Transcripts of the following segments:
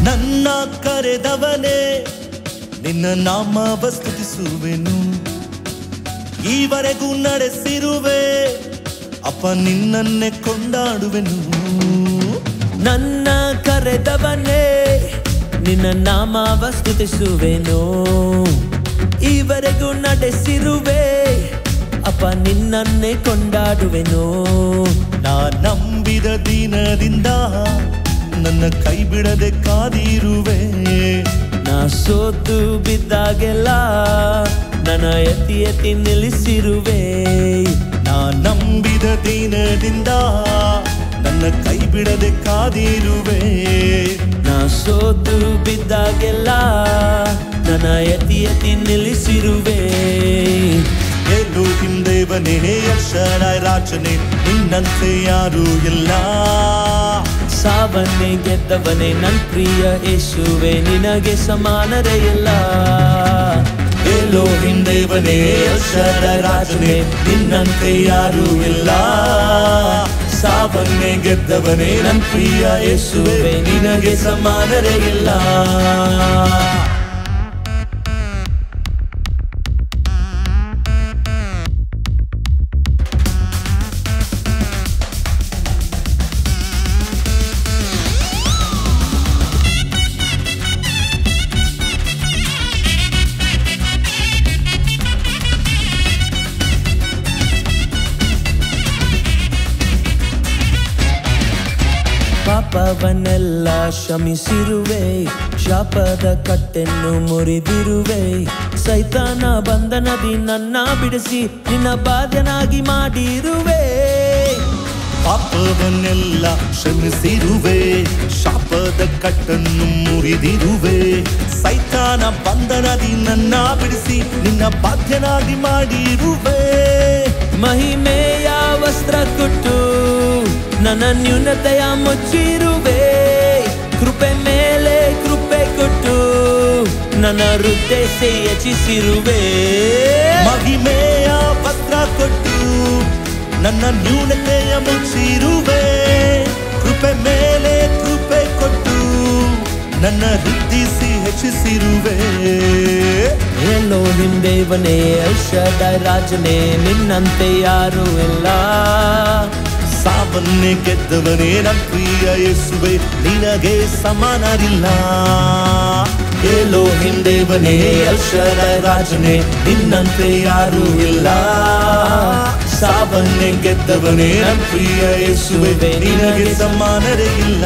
ನನ್ನ ಕರೆದವನೇ ನಿನ್ನ ನಾಮವ ಸ್ತುತಿಸುವೆನು ಈವರೆಗೂ ನಡೆಸಿರುವೆ ಅಪ್ಪ ನಿನ್ನನ್ನೇ ಕೊಂಡಾಡುವೆನು ನನ್ನ ಕರೆದವನೇ ನಿನ್ನ ನಾಮವ ಸ್ತುತಿಸುವೆನು ಈವರೆಗೂ ನಡೆಸಿರುವೆ ಅಪ್ಪ ನಿನ್ನನ್ನೇ ಕೊಂಡಾಡುವೆನು ನಾ ನಂಬಿದ ದಿನದಿಂದ ನನ್ನ ಕೈ ಬಿಡದೆ ಕಾದಿರುವೆ ನಾ ಸೋತು ಬಿದ್ದಾಗೆಲ್ಲ ನನ್ನ ಎತ್ತಿ ಎತ್ತಿ ನಿಲ್ಲಿಸಿರುವೆ ನಾ ನಂಬಿದ ದಿನದಿಂದ ನನ್ನ ಕೈ ಬಿಡದೆ ಕಾದಿರುವೆ ನಾ ಸೋತು ಬಿದ್ದಾಗೆಲ್ಲ ನನ್ನ ಎತ್ತಿ ಎತ್ತಿ ನಿಲ್ಲಿಸಿರುವೆ ಎಲ್ಲೂ ಹಿಂದೇವನೇ ಅಕ್ಷರಾಯ ರಾಜನೇ ನಿನ್ನಂತೆ ಯಾರೂ ಇಲ್ಲ ಸಾವನ್ನೇ ಗೆದ್ದವನೇ ನನ್ ಪ್ರಿಯ ಯೇಸುವೆ ನಿನಗೆ ಸಮಾನರೇ ಇಲ್ಲ ಎಲ್ಲೋ ಹಿಂದೇವನೇ ಅಕ್ಷರ ರಾಜನೇ ನಿನ್ನಂತೆ ಯಾರೂ ಇಲ್ಲ ಸಾವನ್ನೇ ಗೆದ್ದವನೇ ನನ್ ಪ್ರಿಯ ಯೇಸುವೆ ನಿನಗೆ ಸಮಾನರೇ ಇಲ್ಲ ಪಾಪವನ್ನೆಲ್ಲ ಕ್ಷಮಿಸಿರುವೆ ಶಾಪದ ಕಟ್ಟೆನ್ನು ಮುರಿದಿರುವೆ ಸೈತಾನ ಬಂಧನದಿ ನನ್ನ ಬಿಡಿಸಿ ನಿನ್ನ ಬಾಧ್ಯನಾಗಿ ಮಾಡಿರುವೆ ಪಾಪವನ್ನೆಲ್ಲ ಕ್ಷಮಿಸಿರುವೆ ಶಾಪದ ಕಟ್ಟನ್ನು ಮುರಿದಿರುವೆ ಸೈತಾನ ಬಂಧನದಿ ನನ್ನ ಬಿಡಿಸಿ ನಿನ್ನ ಬಾಧ್ಯನಾಗಿ ಮಾಡಿರುವೆ ಮಹಿಮೆಯ ವಸ್ತ್ರ ಕೊಟ್ಟು ನನ್ನ ನ್ಯೂನತೆಯ ಮುಚ್ಚಿರುವೆ ಕೃಪೆ ಮೇಲೆ ಕೃಪೆ ಕೊಟ್ಟು ನನ್ನ ಹೃದಯ ಹೆಚ್ಚಿಸಿರುವೆ ಮಹಿಮೆಯ ಪತ್ರ ಕೊಟ್ಟು ನನ್ನ ನ್ಯೂನತೆಯ ಮುಚ್ಚಿರುವೆ ಕೃಪೆ ಮೇಲೆ ಕೃಪೆ ಕೊಟ್ಟು ನನ್ನ ವೃದ್ಧಿಸಿ ಹೆಚ್ಚಿಸಿರುವೆ ಎಲ್ಲೋ ಹಿಂದೇವನೇ ಐಷಾದಾಯ್ ರಾಜನೇ ನಿನ್ನಂತೆ ಯಾರೂ ಇಲ್ಲ ಸಾವನ್ನೇ ಗೆದ್ದವನೇ ನನ್ನ ಪ್ರಿಯ ಯೇಸುವೆ ನಿನಗೆ ಸಮಾನರಿಲ್ಲ ಏಲೋ ಹಿಂದೇವನೇ ಅಕ್ಷರ ರಾಜನೇ ನಿನ್ನಂತೆ ಯಾರೂ ಇಲ್ಲ ಸಾವನ್ನೇ ಗೆದ್ದವನೇ ನನ್ನ ಪ್ರಿಯ ಯೇಸುವೆ ನಿನಗೆ ಸಮಾನರೇ ಇಲ್ಲ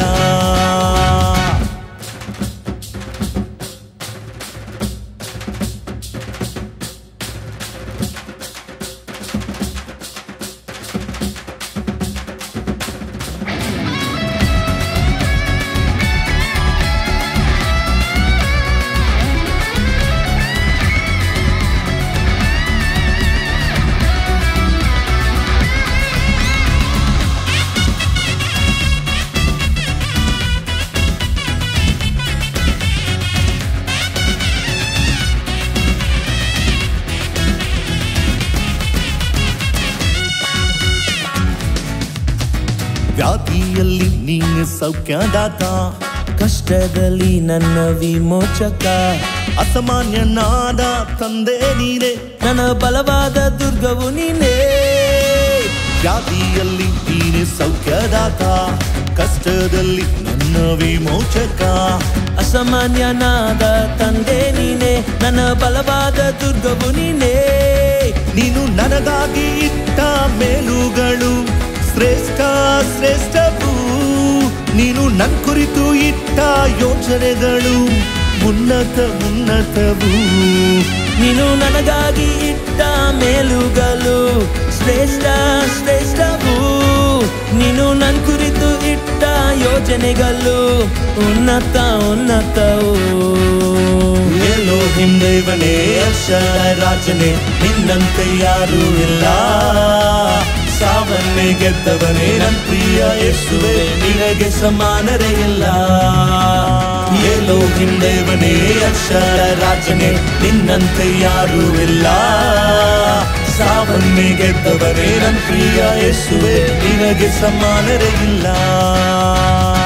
ವ್ಯಾಧಿಯಲ್ಲಿ ನೀನು ಸೌಖ್ಯದಾತ ಕಷ್ಟದಲ್ಲಿ ನನ್ನ ವಿಮೋಚಕ ಅಸಾಮಾನ್ಯನಾದ ತಂದೆ ನೀನೆ ನನ್ನ ಬಲವಾದ ದುರ್ಗವು ನೀನೇ ವ್ಯಾಧಿಯಲ್ಲಿ ನೀನೆ ಸೌಖ್ಯದಾತ ಕಷ್ಟದಲ್ಲಿ ನನ್ನ ವಿಮೋಚಕ ಅಸಾಮಾನ್ಯನಾದ ತಂದೆ ನೀನೇ ನನ್ನ ಬಲವಾದ ದುರ್ಗವು ನೀನೇ ನೀನು ನನಗಾಗಿ ಇಟ್ಟ ಮೇಲುಗಳು ಶ್ರೇಷ್ಠ ಶ್ರೇಷ್ಠವು ನೀನು ನನ್ ಕುರಿತು ಇಟ್ಟ ಯೋಚನೆಗಳು ಉನ್ನತ ಉನ್ನತವು ನೀನು ನನಗಾಗಿ ಇಟ್ಟ ಮೇಲುಗಳು ಶ್ರೇಷ್ಠ ಶ್ರೇಷ್ಠವು ನೀನು ನನ್ ಕುರಿತು ಇಟ್ಟ ಯೋಜನೆಗಳು ಉನ್ನತ ಉನ್ನತವು ಎಲ್ಲೋ ಹಿಂದೈವನೇ ಅಕ್ಷರ ರಾಜನೇ ನಿನ್ನಂತೆ ಯಾರೂ ಇಲ್ಲ ಸಾವನ್ನೇ ಗೆದ್ದವನೇ ನನ್ ಪ್ರಿಯ ಯೇಸುವೆ ನಿನಗೆ ಸಮಾನರೇ ಇಲ್ಲ ಎಲ್ಲೋ ಹಿಂದೈವನೇ ಅಕ್ಷರ ರಾಜನೇ ನಿನ್ನಂತೆ ಯಾರೂ ಇಲ್ಲ ಸಾವನ್ನೇ ಗೆದ್ದವನೇ ನನ್ ಪ್ರಿಯ ಯೇಸುವೆ ನಿನಗೆ ಸಮಾನರೇ ಇಲ್ಲ